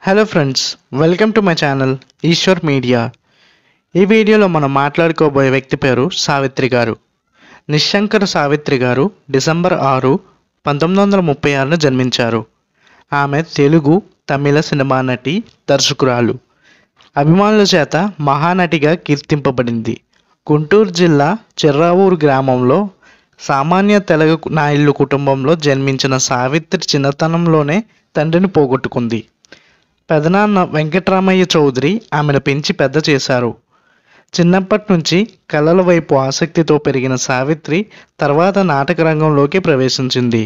hello friends welcome to my channel Eshwar media ఈ వీడియోలో మనం మాట్లాడుకోబోయే వ్యక్తి పేరు సావిత్రి గారు నిశంకర సావిత్రి గారు డిసెంబర్ ఆరు పంతొమ్మిది వందల ముప్పై ఆరున జన్మించారు ఆమె తెలుగు తమిళ సినిమా నటి దర్శకురాలు అభిమానుల చేత మహానటిగా కీర్తింపబడింది గుంటూరు జిల్లా చిర్రావూరు గ్రామంలో సామాన్య తెలుగు నాయుళ్ళు కుటుంబంలో జన్మించిన సావిత్రి చిన్నతనంలోనే తండ్రిని పోగొట్టుకుంది పెదనాన్న వెంకటరామయ్య చౌదరి ఆమెను పెంచి పెద్ద చేశారు చిన్నప్పటి నుంచి కళల వైపు ఆసక్తితో పెరిగిన సావిత్రి తర్వాత నాటక రంగంలోకి ప్రవేశించింది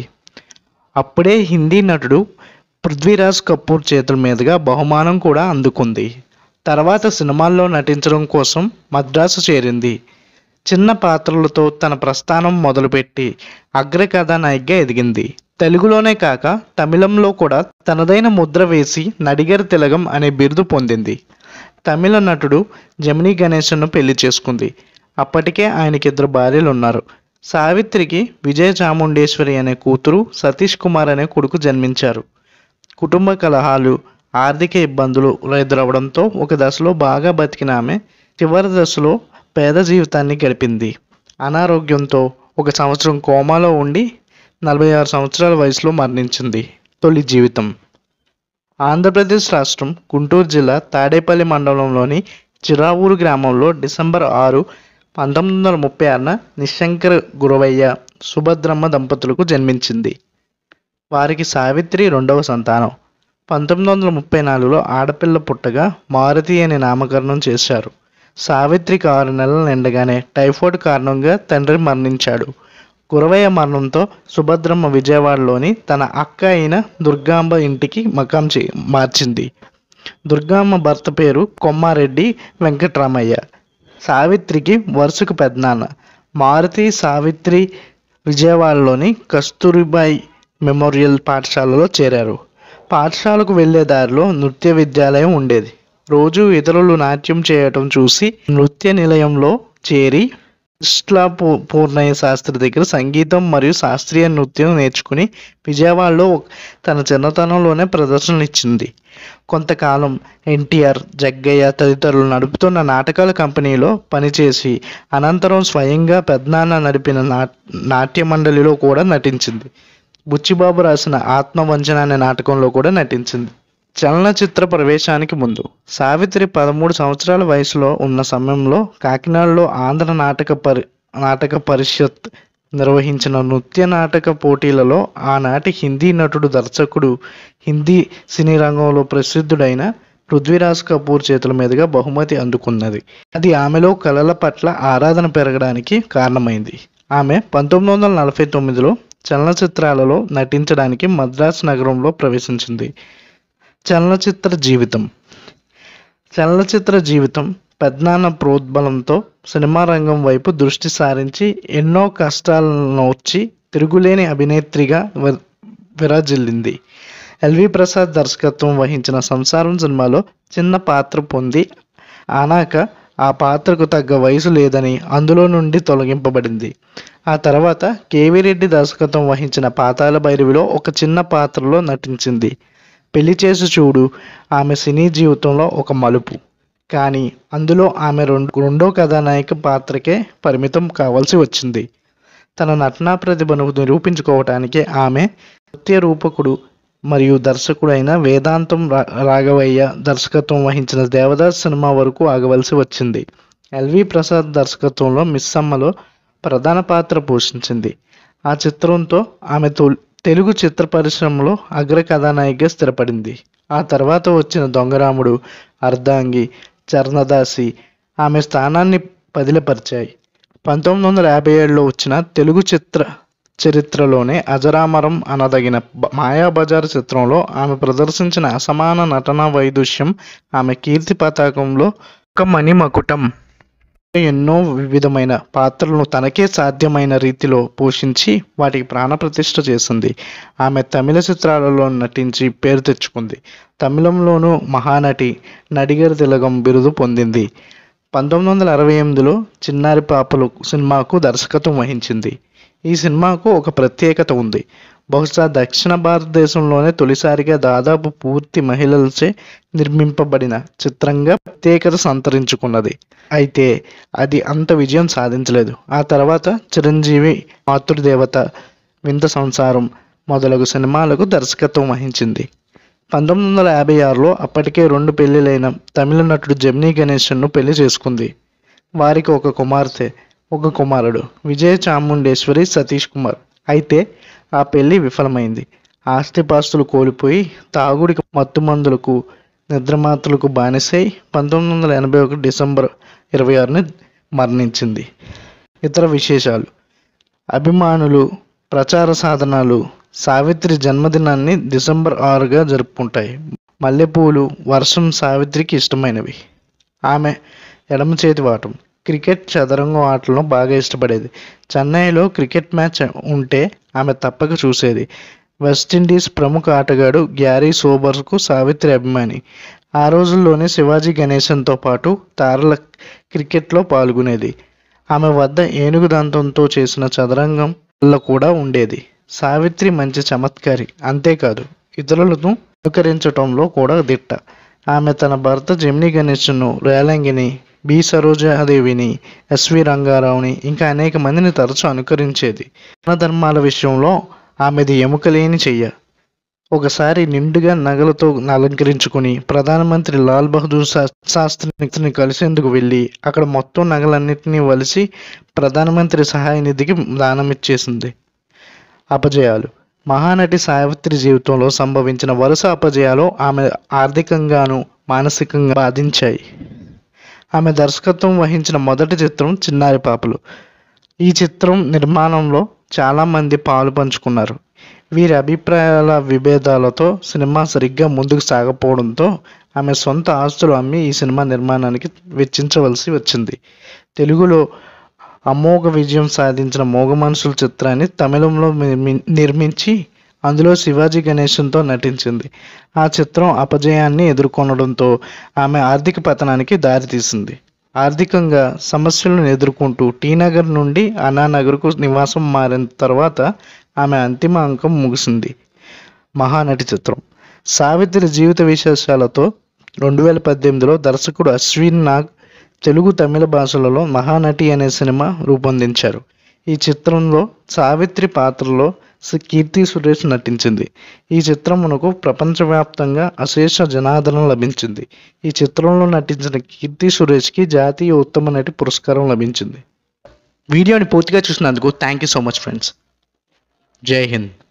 అప్పుడే హిందీ నటుడు పృథ్వీరాజ్ కపూర్ చేతుల మీదుగా బహుమానం కూడా అందుకుంది తర్వాత సినిమాల్లో నటించడం కోసం మద్రాసు చేరింది చిన్న పాత్రలతో తన ప్రస్థానం మొదలుపెట్టి అగ్ర కథానాయికగా ఎదిగింది తెలుగులోనే కాక తమిళంలో కూడా తనదైన ముద్ర వేసి నడిగర్ తిలగం అనే బిరుదు పొందింది తమిళ నటుడు జమినీ గణేశన్ను పెళ్లి చేసుకుంది అప్పటికే ఆయనకి ఇద్దరు భార్యలు ఉన్నారు సావిత్రికి విజయ చాముండేశ్వరి అనే కూతురు సతీష్ కుమార్ అనే కొడుకు జన్మించారు కుటుంబ కలహాలు ఆర్థిక ఇబ్బందులు ఎదురవడంతో ఒక దశలో బాగా బతికిన ఆమె చివరి దశలో పేద జీవితాన్ని గడిపింది అనారోగ్యంతో ఒక సంవత్సరం కోమాలో ఉండి నలభై ఆరు సంవత్సరాల వయసులో మరణించింది తొలి జీవితం ఆంధ్రప్రదేశ్ రాష్ట్రం గుంటూరు జిల్లా తాడేపల్లి మండలంలోని చిరావూరు గ్రామంలో డిసెంబర్ ఆరు పంతొమ్మిది వందల ముప్పై ఆరున నిశంకర గురవయ్య సుభద్రమ్మ దంపతులకు జన్మించింది వారికి సావిత్రి రెండవ సంతానం పంతొమ్మిది వందల ముప్పై నాలుగులో ఆడపిల్ల పుట్టగా మారుతి అని నామకరణం చేశారు సావిత్రికి ఆరు నెలలు నిండగానే టైఫాయిడ్ కారణంగా తండ్రి మరణించాడు గురవయ్య మరణంతో సుభద్రమ్మ విజయవాడలోని తన అక్క అయిన దుర్గాంబ ఇంటికి మకాం చే మార్చింది దుర్గామ్మ భర్త పేరు కొమ్మారెడ్డి వెంకట్రామయ్య సావిత్రికి వరుసకు పెద్దనాన్న మారుతి సావిత్రి విజయవాడలోని కస్తూరిబాయి మెమోరియల్ పాఠశాలలో చేరారు పాఠశాలకు వెళ్లే దారిలో నృత్య విద్యాలయం ఉండేది రోజు ఇతరులు నాట్యం చేయటం చూసి నృత్య నిలయంలో చేరి ఇస్లా పూ పూర్ణయ్య శాస్త్రి దగ్గర సంగీతం మరియు శాస్త్రీయ నృత్యం నేర్చుకుని విజయవాడలో ఒక- తన చిన్నతనంలోనే ప్రదర్శనలు ఇచ్చింది కొంతకాలం ఎన్టీఆర్ జగ్గయ్య తదితరులు నడుపుతున్న నాటకాల కంపెనీలో పనిచేసి అనంతరం స్వయంగా పెద్దనాన్న నడిపిన నా నాట్య మండలిలో కూడా నటించింది బుచ్చిబాబు రాసిన ఆత్మవంచన అనే నాటకంలో కూడా నటించింది చలనచిత్ర ప్రవేశానికి ముందు సావిత్రి పదమూడు సంవత్సరాల వయసులో ఉన్న సమయంలో కాకినాడలో ఆంధ్ర నాటక పరి నాటక పరిషత్ నిర్వహించిన నృత్య నాటక పోటీలలో ఆనాటి హిందీ నటుడు దర్శకుడు హిందీ సినీ రంగంలో ప్రసిద్ధుడైన పృథ్వీరాజ్ కపూర్ చేతుల మీదుగా బహుమతి అందుకున్నది అది ఆమెలో కళల పట్ల ఆరాధన పెరగడానికి కారణమైంది ఆమె పంతొమ్మిది వందల నలభై తొమ్మిదిలో చలనచిత్రాలలో నటించడానికి మద్రాసు నగరంలో ప్రవేశించింది చలనచిత్ర జీవితం చలనచిత్ర జీవితం పెద్దనాన్న ప్రోద్బలంతో సినిమా రంగం వైపు దృష్టి సారించి ఎన్నో కష్టాలను వచ్చి తిరుగులేని అభినేత్రిగా వి- విరాజిల్లింది ఎల్వి ప్రసాద్ దర్శకత్వం వహించిన సంసారం సినిమాలో చిన్న పాత్ర పొంది ఆనాక ఆ పాత్రకు తగ్గ వయసు లేదని అందులో నుండి తొలగింపబడింది ఆ తర్వాత కేవీ రెడ్డి దర్శకత్వం వహించిన పాతాళ భైరవిలో ఒక చిన్న పాత్రలో నటించింది పెళ్లి చేసి చూడు ఆమె సినీ జీవితంలో ఒక మలుపు కానీ అందులో ఆమె రెండు రెండో కథానాయక పాత్రకే పరిమితం కావాల్సి వచ్చింది తన నటనా ప్రతిభను నిరూపించుకోవటానికి ఆమె నృత్య రూపకుడు మరియు దర్శకుడైన వేదాంతం రా- రాఘవయ్య దర్శకత్వం వహించిన దేవదాస్ సినిమా వరకు ఆగవలసి వచ్చింది ఎల్వి ప్రసాద్ దర్శకత్వంలో మిస్ అమ్మలో ప్రధాన పాత్ర పోషించింది ఆ చిత్రంతో ఆమె తొలి తెలుగు చిత్ర పరిశ్రమలో అగ్ర కథానాయికగా స్థిరపడింది ఆ తర్వాత వచ్చిన దొంగరాముడు అర్ధాంగి చరణదాసి ఆమె స్థానాన్ని పదిలపరిచాయి పంతొమ్మిది వందల యాభై ఏడులో వచ్చిన తెలుగు చిత్ర చరిత్రలోనే అజరామరం అనదగిన బ- మాయాబజార్ చిత్రంలో ఆమె ప్రదర్శించిన అసమాన నటనా వైదుష్యం ఆమె కీర్తి పతాకంలో ఒక మణిమకుటం ఎన్నో వివిధమైన పాత్రలను తనకే సాధ్యమైన రీతిలో పోషించి వాటికి ప్రాణప్రతిష్ఠ చేసింది ఆమె తమిళ చిత్రాలలో నటించి పేరు తెచ్చుకుంది తమిళంలోనూ మహానటి నడిగర్ తిలగం బిరుదు పొందింది పంతొమ్మిది వందల అరవై ఎనిమిదిలో చిన్నారి పాపలు సినిమాకు దర్శకత్వం వహించింది ఈ సినిమాకు ఒక ప్రత్యేకత ఉంది బహుశా దక్షిణ భారతదేశంలోనే తొలిసారిగా దాదాపు పూర్తి మహిళలచే నిర్మింపబడిన చిత్రంగా ప్రత్యేకత సంతరించుకున్నది అయితే అది అంత విజయం సాధించలేదు ఆ తర్వాత చిరంజీవి మాతృదేవత వింత సంసారం మొదలగు సినిమాలకు దర్శకత్వం వహించింది పంతొమ్మిది వందల యాభై ఆరులో అప్పటికే రెండు పెళ్లిలైన తమిళ నటుడు జమినీ గణేశన్ను పెళ్లి చేసుకుంది వారికి ఒక కుమార్తె ఒక కుమారుడు విజయ చాముండేశ్వరి సతీష్ కుమార్ అయితే ఆ పెళ్లి విఫలమైంది ఆస్తిపాస్తులు కోల్పోయి తాగుడికి మత్తుమందులకు నిద్రమాత్రలకు బానిసై పంతొమ్మిది వందల ఎనభై ఒకటి డిసెంబర్ ఇరవై ఆరుని మరణించింది ఇతర విశేషాలు అభిమానులు ప్రచార సాధనాలు సావిత్రి జన్మదినాన్ని డిసెంబర్ ఆరుగా జరుపుకుంటాయి మల్లెపూలు వర్షం సావిత్రికి ఇష్టమైనవి ఆమె ఎడమ చేతి వాటం క్రికెట్ చదరంగం ఆటలను బాగా ఇష్టపడేది చెన్నైలో క్రికెట్ మ్యాచ్ ఉంటే ఆమె తప్పక చూసేది వెస్టిండీస్ ప్రముఖ ఆటగాడు గ్యారీ సోబర్స్కు సావిత్రి అభిమాని ఆ రోజుల్లోనే శివాజీ గణేశన్తో పాటు తారల క్రికెట్లో పాల్గొనేది ఆమె వద్ద ఏనుగు దంతంతో చేసిన చదరంగం వల్ల కూడా ఉండేది సావిత్రి మంచి చమత్కారి అంతేకాదు ఇతరులను అనుకరించటంలో కూడా దిట్ట ఆమె తన భర్త జమిని గణేష్ను రేలంగిని బి సరోజాదేవిని ఎస్వి రంగారావుని ఇంకా అనేక మందిని తరచూ అనుకరించేది ధర్మాల విషయంలో ఆమెది ఎముకలేని చెయ్య ఒకసారి నిండుగా నగలతో అలంకరించుకుని ప్రధానమంత్రి లాల్ బహదూర్ శా- శాస్త్రిని కలిసేందుకు వెళ్ళి అక్కడ మొత్తం నగలన్నింటినీ వలిసి ప్రధానమంత్రి సహాయ నిధికి దానమిచ్చేసింది అపజయాలు మహానటి సావిత్రి జీవితంలో సంభవించిన వరుస అపజయాలు ఆమె ఆర్థికంగాను మానసికంగా బాధించాయి ఆమె దర్శకత్వం వహించిన మొదటి చిత్రం చిన్నారి పాపలు ఈ చిత్రం నిర్మాణంలో చాలామంది పాలు పంచుకున్నారు వీరి అభిప్రాయాల విభేదాలతో సినిమా సరిగ్గా ముందుకు సాగపోవడంతో ఆమె సొంత ఆస్తులు అమ్మి ఈ సినిమా నిర్మాణానికి వెచ్చించవలసి వచ్చింది తెలుగులో అమోఘ విజయం సాధించిన మోగ మనుషుల చిత్రాన్ని తమిళంలో నిర్మి- నిర్మించి అందులో శివాజీ గణేశన్తో నటించింది ఆ చిత్రం అపజయాన్ని ఎదుర్కొనడంతో ఆమె ఆర్థిక పతనానికి దారితీసింది ఆర్థికంగా సమస్యలను ఎదుర్కొంటూ టీ నగర్ నుండి అన్నానగర్కు నివాసం మారిన తర్వాత ఆమె అంతిమ అంకం ముగిసింది మహానటి చిత్రం సావిత్రి జీవిత విశేషాలతో రెండు వేల పద్దెనిమిదిలో దర్శకుడు అశ్విన్ నాగ్ తెలుగు తమిళ భాషలలో మహానటి అనే సినిమా రూపొందించారు ఈ చిత్రంలో సావిత్రి పాత్రలో సి- కీర్తి సురేష్ నటించింది ఈ చిత్రమునకు ప్రపంచవ్యాప్తంగా అశేష జనాదరణ లభించింది ఈ చిత్రంలో నటించిన కీర్తి సురేష్కి జాతీయ ఉత్తమ నటి పురస్కారం లభించింది వీడియోని పూర్తిగా చూసినందుకు thank you so much friends Jai Hind